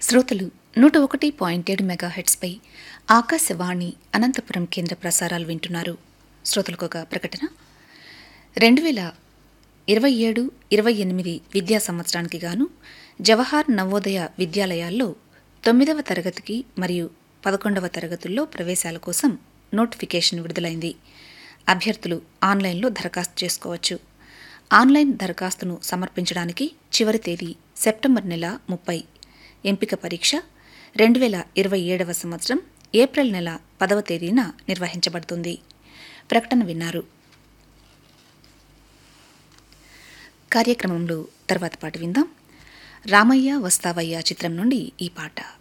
శ్రోతలు నూట ఒకటి పాయింట్ ఏడు మెగాహెట్స్పై ఆకాశవాణి అనంతపురం కేంద్ర ప్రసారాలు వింటున్నారు శ్రోతలకు ఒక ప్రకటన రెండు వేల ఇరవై ఏడు ఇరవై ఎనిమిది విద్యా సంవత్సరానికి గాను జవహర్ నవోదయ విద్యాలయాల్లో తొమ్మిదవ తరగతికి మరియు పదకొండవ తరగతుల్లో ప్రవేశాల కోసం నోటిఫికేషన్ విడుదలైంది అభ్యర్థులు ఆన్లైన్లో దరఖాస్తు చేసుకోవచ్చు ఆన్లైన్ దరఖాస్తును సమర్పించడానికి చివరి తేదీ సెప్టెంబర్ నెల ముప్పై ఎంపిక పరీక్ష రెండు వేల ఇరవై ఏడవ సంవత్సరం ఏప్రిల్ నెల పదవ తేదీన నిర్వహించబడుతుంది ప్రకటన విన్నారు కార్యక్రమంలో తర్వాత పాట విందాం రామయ్య వస్తావయ్య చిత్రం నుండి ఈ పాట